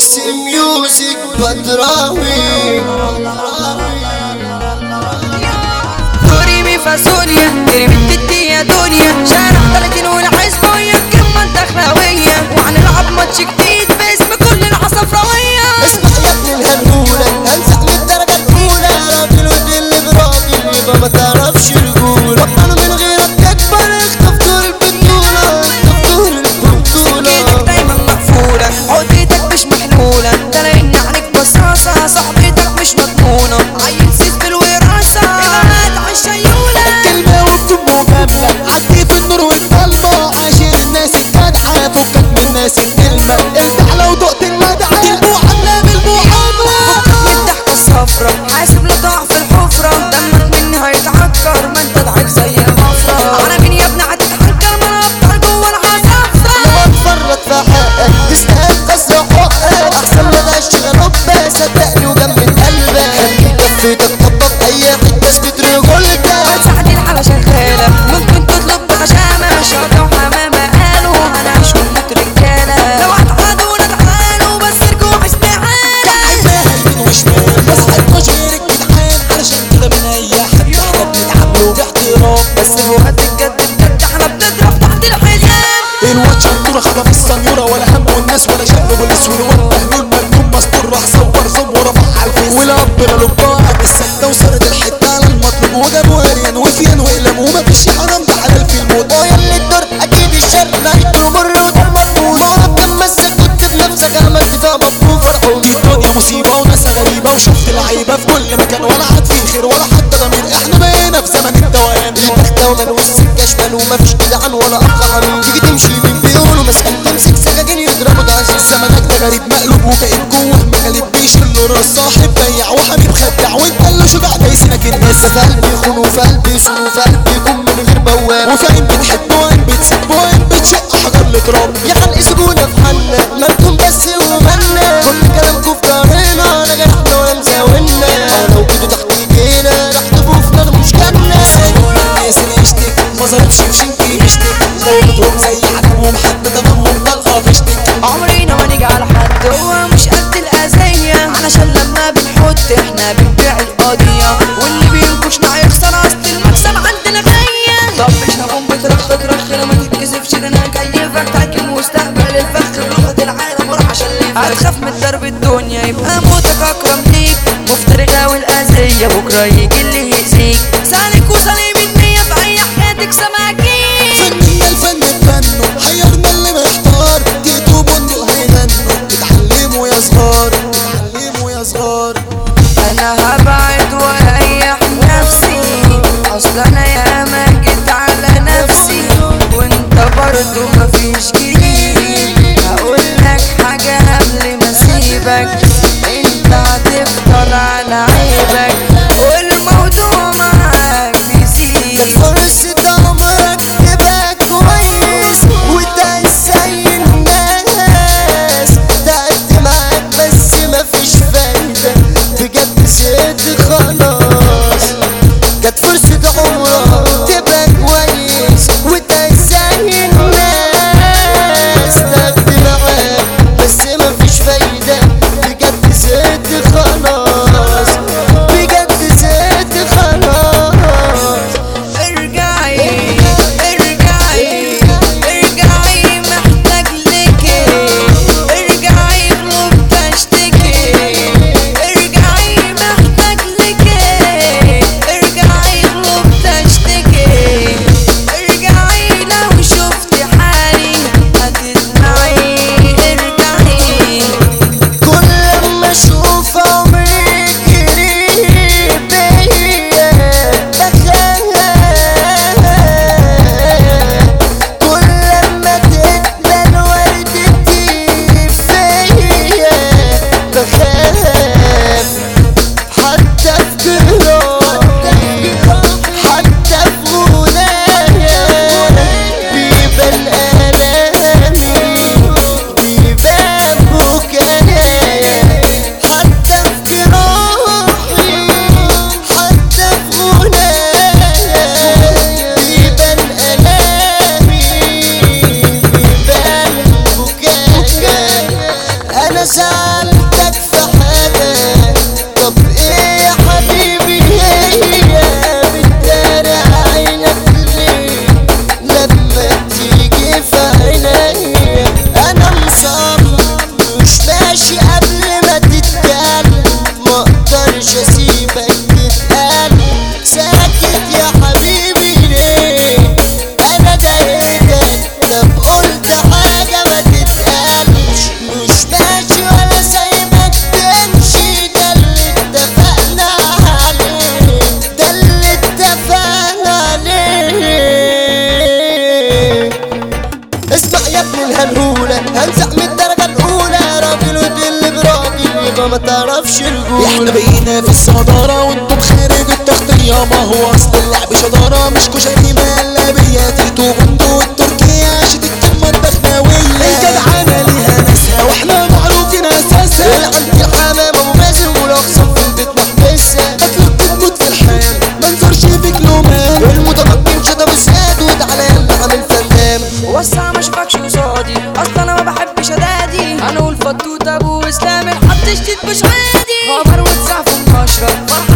بس ميوزك بدراوي دوري مي فاصوليا تري من تدي يا دنيا شارع 30 والحزبية كلمة دخلاوية وهنلعب ماتش جديد باسم كل العصفراوية اسمع يا ابن الهنولة هنزع من الدرجة الأولى راجل ودل براجل يبقى ما تعرفش رجولة أنا من غيرك أكبر اخطف دور البطولة اخطف دور البطولة ايدك دايما مقفولة عقدتك مش محلولة ده لان عليك بصاصة صاحبتك مش مضمونة عيل سيس بالوراثة ابعد عن الشيولة كلمة وبتبقى مجاملة عدي في النور والضلمة عاشر الناس الجدعة فكك من الناس الكلمة ارجع لو دقت المدعة المعاملة بالمعاملة من الضحكة الصفرا حاسب لا تقع في الحفرة دمك مني هيتعكر ما انت ضعيف زي الغفرة على مين يا ابني هتتحكر ما انا ابطال جوه العصافرة لو اتفرط في حقك تستاهل كسر حقك أحسن ما بقاش غلبة صدقني وجنب قلبك خليك كفتك طبق أي حتة اثبت رجولتك ساعة الحالة شغالة ممكن تطلب بغشامة شاطة وحمامة قالوا هنعيش ونموت رجالة لو هتعادوا نتعالوا بس ارجعوا استعانة عايزاها يمين وشمال بس حطوش غيرك جدعان علشان كده من اي حد احنا بنتعب له باحترام بس في وقت الجد بجد احنا بنضرب تحت الحزام الواد شطورة خطف السنيورة ولا هم والناس ولا شاب بوليس والواد مهلول مجنون مستور راح صور صب ورفع على الفيس والاب له بقى السكتة وصارت الحتة على المطلوب وجابوا هريان وفيان وقلم ومفيش حرام ده حلال في الموت ويا اللي الدور اكيد الشر نهايته مر وده المطلوب مرة تمسك كنت بنفسك عملت فيها مطلوب فرحوا دي الدنيا مصيبة وناس غريبة وشفت العيبة في كل مكان ولا حد فيه خير ولا حتى ضمير احنا بقينا في زمن الدوام البختة ومن والسكة شمال ومفيش جدعان ولا أخ حميد تيجي تمشي من بيقولوا مسكين تمسك سكاكين يضربوا تعزيز زمنك ده غريب مقلوب وكئيب جوه مقالب بيشيل راس صاحب بيع وحبيب خدع وانت اللي شجاع دايسينك الناس في قلبي يخون وفي قلبي يصون وفي قلبي يكون من غير بواب وفاهم بتحب وين بتسيب وين بتشق حجر التراب يا خلق سجونة في حالنا مالكم بس ومالنا كل كلامكم في ظهرنا انا جرحنا ولا مزاولنا او لو جيتوا تحت ايدينا رح تفوفنا ده مش جنة سايبوا الناس اللي يشتك ما ظهرتش في شنكي بيشتك ضربتهم زي حكمهم حد تمامهم طلقة بيشتك عمرنا ما نيجي على حد هو مش قد الأذية علشان لما بنحط احنا بنبيع القضية واللي بينكشنا هيخسر أصل المكسب عندنا غاية طب مش هكون بترخ ترخ لما تتكسفش ده انا هكيفك تحكم مستقبل الفخر لغة العالم وراح اشلفك هتخاف من درب الدنيا يبقى موتك أكرم ليك مفتري غاوي الأذية بكرة يجي اللي يأذيك سالك وسليم النية في أي حياتك سماكين فنية الفن اتبنوا حيرنا اللي محتار تيتو بندق هيغنوا اتعلموا يا صغار اتعلموا يا صغار انا هبعد واريح نفسي اصل انا ياما جيت على نفسي وانت برضو مفيش جديد هقول لك حاجة قبل ما اسيبك انت هتفضل على عيبك والموضوع معاك نسيت فرصة عمرك انا سألتك في حاجة طب ايه يا حبيبي هي بتداري عينك ليه لما تيجي في عينيا انا مصمم مش ماشي قبل ما تتكلم ما اقدرش اسيبك تتقلب ساكت يا حبيبي ليه انا ضايقتك طب قلت حاجة ما تتقالش مش ماشي ولا سايبك تمشي ده اللي اتفقنا عليه ده اللي اتفقنا عليه اسمع يا ابن الهنهولة هنزع من الدرجة الأولى راجل ودل براجل يبقى ما تعرفش احنا الرجولة بقينا في الصدارة وانتم خارج التغطية ما هو اصل اللعب شطارة مش كشري مقلبية تيتو بندو التركية عشت الكلمة الدخناوية الجدعانة ليها ناسها واحنا معروفين اساسا عندي الحمام ابو مازن والاقسام في البيت محبسة اكلك تموت في الحال منظرش فيك لومان المتمكن شتم الساد وتعالى يلا عامل فنان وسع ما اشوفكش قصادي اصلا انا ما بحبش ادادي انا والفتوت ابو اسلام الحد شديد مش عادي خبر واتزع في النشرة فرحة